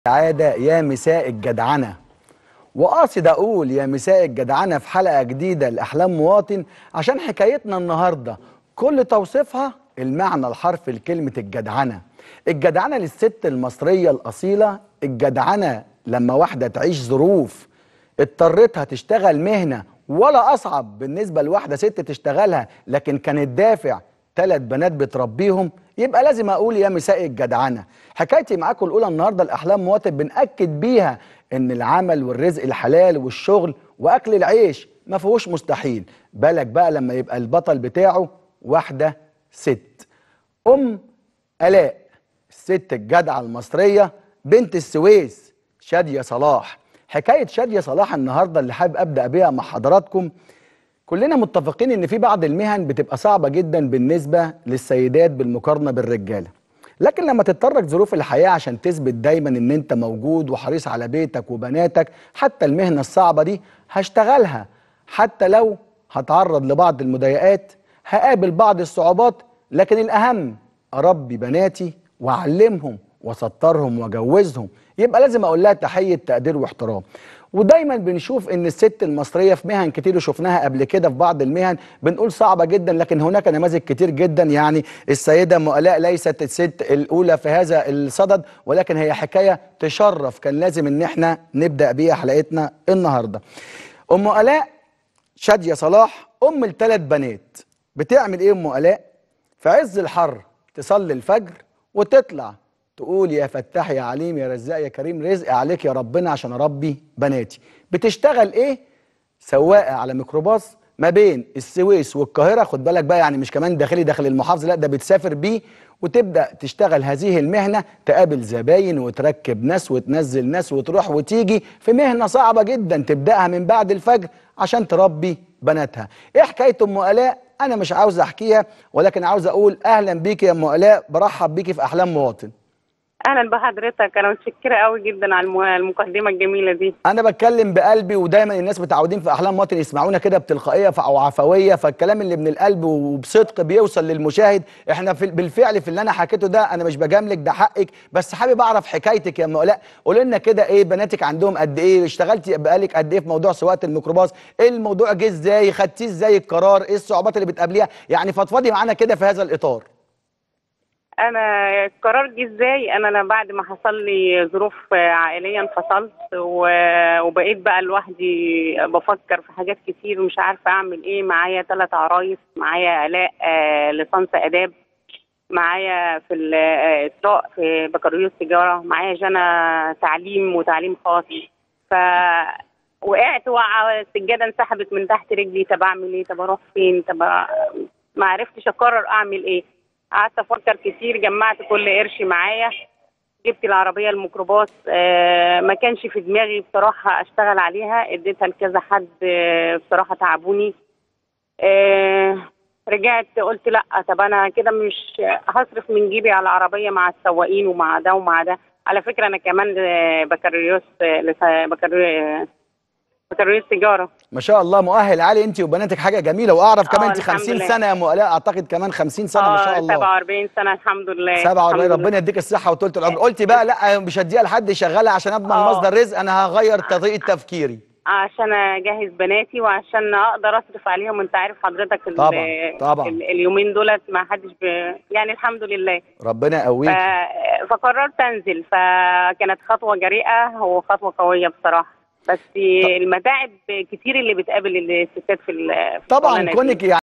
السعادة يا مساء الجدعنة وقاصد أقول يا مساء الجدعنة في حلقة جديدة لأحلام مواطن عشان حكايتنا النهاردة كل توصيفها المعنى الحرفي لكلمة الجدعنة الجدعنة للست المصرية الأصيلة الجدعنة لما واحدة تعيش ظروف اضطرتها تشتغل مهنة ولا أصعب بالنسبة لواحدة ست تشتغلها لكن كانت دافع ثلاث بنات بتربيهم يبقى لازم اقول يا مساء الجدعنه حكايتي معاكم الاولى النهارده الاحلام مواطن بناكد بيها ان العمل والرزق الحلال والشغل واكل العيش ما فيهوش مستحيل بالك بقى لما يبقى البطل بتاعه واحده ست ام الاء الست الجدعه المصريه بنت السويس شاديه صلاح حكايه شاديه صلاح النهارده اللي حابب ابدا بيها مع حضراتكم كلنا متفقين ان في بعض المهن بتبقى صعبه جدا بالنسبه للسيدات بالمقارنه بالرجاله لكن لما تتطرق ظروف الحياه عشان تثبت دايما ان انت موجود وحريص على بيتك وبناتك حتى المهنه الصعبه دي هشتغلها حتى لو هتعرض لبعض المضايقات هقابل بعض الصعوبات لكن الاهم اربي بناتي واعلمهم واسطرهم واجوزهم يبقى لازم اقول لها تحيه تقدير واحترام ودايما بنشوف ان الست المصريه في مهن كتير وشفناها قبل كده في بعض المهن بنقول صعبه جدا لكن هناك نماذج كتير جدا يعني السيده ام الاء ليست الست الاولى في هذا الصدد ولكن هي حكايه تشرف كان لازم ان احنا نبدا بيها حلقتنا النهارده. ام الاء شاديه صلاح ام الثلاث بنات بتعمل ايه ام الاء؟ في عز الحر تصلي الفجر وتطلع تقول يا فتاح يا عليم يا رزاق يا كريم رزق عليك يا ربنا عشان اربي بناتي بتشتغل ايه سواقه على ميكروباص ما بين السويس والقاهره خد بالك بقى يعني مش كمان داخلي داخل المحافظه لا ده بتسافر بيه وتبدا تشتغل هذه المهنه تقابل زباين وتركب ناس وتنزل ناس وتروح وتيجي في مهنه صعبه جدا تبداها من بعد الفجر عشان تربي بناتها ايه حكايه ام الاء انا مش عاوز احكيها ولكن عاوز اقول اهلا بيكي يا ام الاء برحب بيكي في احلام مواطن اهلا بحضرتك انا متشكره قوي جدا على المو- المقدمه الجميله دي انا بتكلم بقلبي ودايما الناس متعودين في احلام مواطن يسمعونا كده بتلقائيه ف- او عفويه فالكلام اللي من القلب وبصدق بيوصل للمشاهد احنا في بالفعل في اللي انا حكيته ده انا مش بجاملك ده حقك بس حابب اعرف حكايتك يا ام الاء قولي لنا كده ايه بناتك عندهم قد ايه اشتغلتي بقالك قد ايه في موضوع سواقه الميكروباص ايه الموضوع جه ازاي خدتيه ازاي القرار ايه الصعوبات اللي بتقابليها يعني فضفضي معانا كده في هذا الاطار انا القرار جه ازاي انا أنا بعد ما حصل لي ظروف عائليه انفصلت و- وبقيت بقى لوحدي بفكر في حاجات كتير ومش عارفه اعمل ايه معايا ثلاث عرايس معايا الاء آه، ليسانس اداب معايا في الاسراء في بكالوريوس تجاره معايا جنى تعليم وتعليم خاص ف وقعت وقعه السجاده انسحبت من تحت رجلي طب اعمل ايه طب اروح فين طب ما عرفتش اقرر اعمل ايه قعدت افكر كتير جمعت كل قرش معايا جبت العربيه الميكروباص آه، ما كانش في دماغي بصراحه اشتغل عليها اديتها لكذا حد آه، بصراحه تعبوني آه، رجعت قلت لا طب انا كده مش هصرف من جيبي على العربيه مع السواقين ومع ده ومع ده على فكره انا كمان آه، بكالوريوس آه، لس- بكالوريوس بكالوريوس تجاره ما شاء الله مؤهل عالي انت وبناتك حاجه جميله واعرف كمان آه، انت الحمد 50 لله. سنه يا ام الاء اعتقد كمان 50 سنه ما شاء اه الله 47 سنه الحمد لله 47 الحمد ربنا لله. يديك الصحه وطولة العمر قلتي بقى لا مش هديها لحد يشغلها عشان اضمن آه. مصدر رزق انا هغير طريقه تفكيري عشان اجهز بناتي وعشان اقدر اصرف عليهم انت عارف حضرتك ال- طبعاً، طبعاً. ال- اليومين دولت ما حدش ب... يعني الحمد لله ربنا ف... يقويك فقررت انزل فكانت خطوه جريئه وخطوه قويه بصراحه بس المتاعب كتير اللي بتقابل الستات في ال- في طبعا الشغلانة دي. كونك يعني